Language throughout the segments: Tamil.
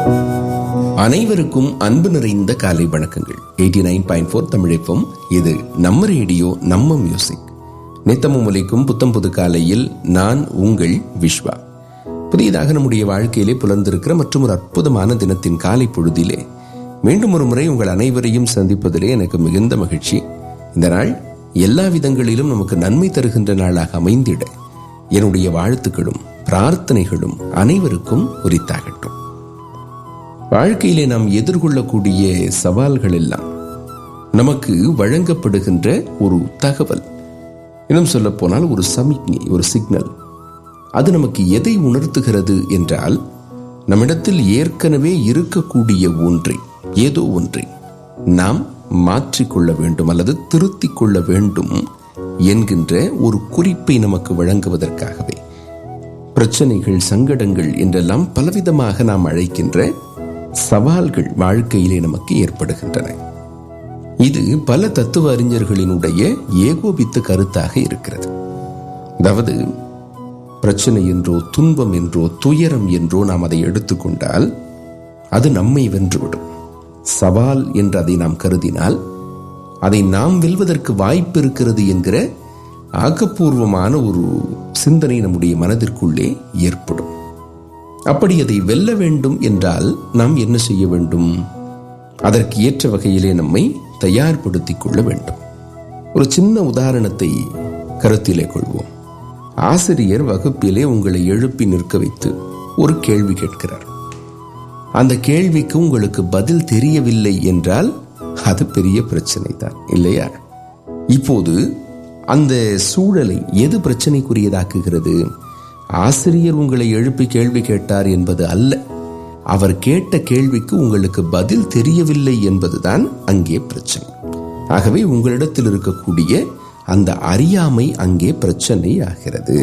அனைவருக்கும் அன்பு நிறைந்த காலை வணக்கங்கள் எயிட்டி நைன் பாயிண்ட் ஃபோர் தமிழைப்போம் இது நம்ம ரேடியோ நம்ம மியூசிக் நித்தமும் உலைக்கும் புத்தம் புது காலையில் நான் உங்கள் விஸ்வா புதியதாக நம்முடைய வாழ்க்கையிலே புலர்ந்திருக்கிற மற்றும் ஒரு அற்புதமான தினத்தின் காலை பொழுதிலே மீண்டும் ஒரு முறை உங்கள் அனைவரையும் சந்திப்பதிலே எனக்கு மிகுந்த மகிழ்ச்சி இந்த நாள் எல்லா விதங்களிலும் நமக்கு நன்மை தருகின்ற நாளாக அமைந்திட என்னுடைய வாழ்த்துக்களும் பிரார்த்தனைகளும் அனைவருக்கும் உரித்தாகட்டும் வாழ்க்கையிலே நாம் எதிர்கொள்ளக்கூடிய சவால்கள் எல்லாம் நமக்கு வழங்கப்படுகின்ற ஒரு தகவல் இன்னும் சொல்ல போனால் ஒரு சமிக்ஞை ஒரு சிக்னல் அது நமக்கு எதை உணர்த்துகிறது என்றால் நம்மிடத்தில் ஏற்கனவே இருக்கக்கூடிய ஒன்றை ஏதோ ஒன்றை நாம் மாற்றிக்கொள்ள வேண்டும் அல்லது திருத்திக் கொள்ள வேண்டும் என்கின்ற ஒரு குறிப்பை நமக்கு வழங்குவதற்காகவே பிரச்சனைகள் சங்கடங்கள் என்றெல்லாம் பலவிதமாக நாம் அழைக்கின்ற சவால்கள் வாழ்க்கையிலே நமக்கு ஏற்படுகின்றன இது பல தத்துவ அறிஞர்களினுடைய ஏகோபித்த கருத்தாக இருக்கிறது அதாவது பிரச்சனை என்றோ துன்பம் என்றோ துயரம் என்றோ நாம் அதை எடுத்துக்கொண்டால் அது நம்மை வென்றுவிடும் சவால் என்று அதை நாம் கருதினால் அதை நாம் வெல்வதற்கு வாய்ப்பு இருக்கிறது என்கிற ஆக்கப்பூர்வமான ஒரு சிந்தனை நம்முடைய மனதிற்குள்ளே ஏற்படும் அப்படி அதை வெல்ல வேண்டும் என்றால் நாம் என்ன செய்ய வேண்டும் அதற்கு ஏற்ற வகையிலே நம்மை தயார்படுத்திக் கொள்ள வேண்டும் ஒரு சின்ன உதாரணத்தை கருத்திலே கொள்வோம் ஆசிரியர் வகுப்பிலே உங்களை எழுப்பி நிற்க வைத்து ஒரு கேள்வி கேட்கிறார் அந்த கேள்விக்கு உங்களுக்கு பதில் தெரியவில்லை என்றால் அது பெரிய பிரச்சனை தான் இல்லையா இப்போது அந்த சூழலை எது பிரச்சனைக்குரியதாக்குகிறது ஆசிரியர் உங்களை எழுப்பி கேள்வி கேட்டார் என்பது அல்ல அவர் கேட்ட கேள்விக்கு உங்களுக்கு பதில் தெரியவில்லை என்பதுதான் அங்கே பிரச்சனை ஆகவே உங்களிடத்தில் இருக்கக்கூடிய அந்த அறியாமை அங்கே பிரச்சனை ஆகிறது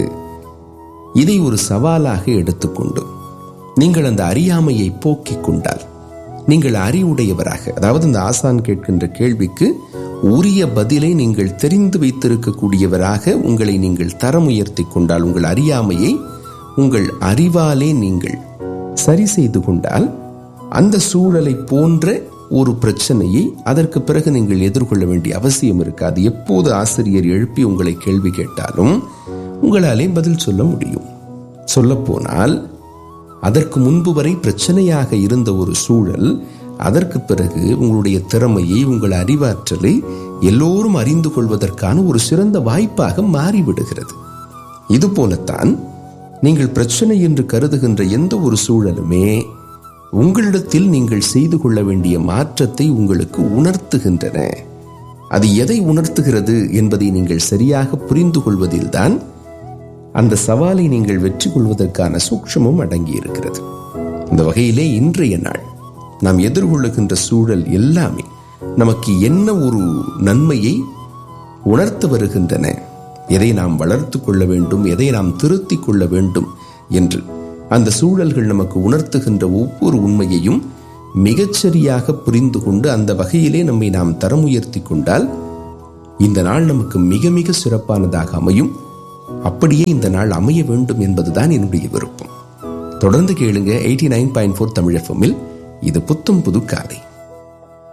இதை ஒரு சவாலாக எடுத்துக்கொண்டு நீங்கள் அந்த அறியாமையை போக்கிக் கொண்டால் நீங்கள் அறிவுடையவராக அதாவது இந்த ஆசான் கேட்கின்ற கேள்விக்கு உரிய பதிலை நீங்கள் தெரிந்து வைத்திருக்கக்கூடியவராக உங்களை நீங்கள் தரம் உயர்த்தி கொண்டால் உங்கள் அறியாமையை உங்கள் அறிவாலே நீங்கள் சரி செய்து கொண்டால் அந்த சூழலை போன்ற ஒரு பிரச்சனையை அதற்கு பிறகு நீங்கள் எதிர்கொள்ள வேண்டிய அவசியம் இருக்காது எப்போது ஆசிரியர் எழுப்பி உங்களை கேள்வி கேட்டாலும் உங்களாலே பதில் சொல்ல முடியும் சொல்லப்போனால் அதற்கு முன்பு வரை பிரச்சனையாக இருந்த ஒரு சூழல் அதற்கு பிறகு உங்களுடைய திறமையை உங்கள் அறிவாற்றலை எல்லோரும் அறிந்து கொள்வதற்கான ஒரு சிறந்த வாய்ப்பாக மாறிவிடுகிறது இது போலத்தான் நீங்கள் பிரச்சனை என்று கருதுகின்ற எந்த ஒரு சூழலுமே உங்களிடத்தில் நீங்கள் செய்து கொள்ள வேண்டிய மாற்றத்தை உங்களுக்கு உணர்த்துகின்றன அது எதை உணர்த்துகிறது என்பதை நீங்கள் சரியாக புரிந்து கொள்வதில்தான் அந்த சவாலை நீங்கள் வெற்றி கொள்வதற்கான சூக்ஷமும் அடங்கி இருக்கிறது இந்த வகையிலே இன்றைய நாள் நாம் எதிர்கொள்ளுகின்ற சூழல் எல்லாமே நமக்கு என்ன ஒரு நன்மையை உணர்த்து வருகின்றன எதை நாம் வளர்த்து கொள்ள வேண்டும் எதை நாம் திருத்திக் கொள்ள வேண்டும் என்று அந்த சூழல்கள் நமக்கு உணர்த்துகின்ற ஒவ்வொரு உண்மையையும் மிகச்சரியாக புரிந்து கொண்டு அந்த வகையிலே நம்மை நாம் தரம் உயர்த்தி கொண்டால் இந்த நாள் நமக்கு மிக மிக சிறப்பானதாக அமையும் அப்படியே இந்த நாள் அமைய வேண்டும் என்பதுதான் என்னுடைய விருப்பம் தொடர்ந்து கேளுங்க eighty nine point four Tamil எஃப்எம்மில் இது புத்தம் புது காலை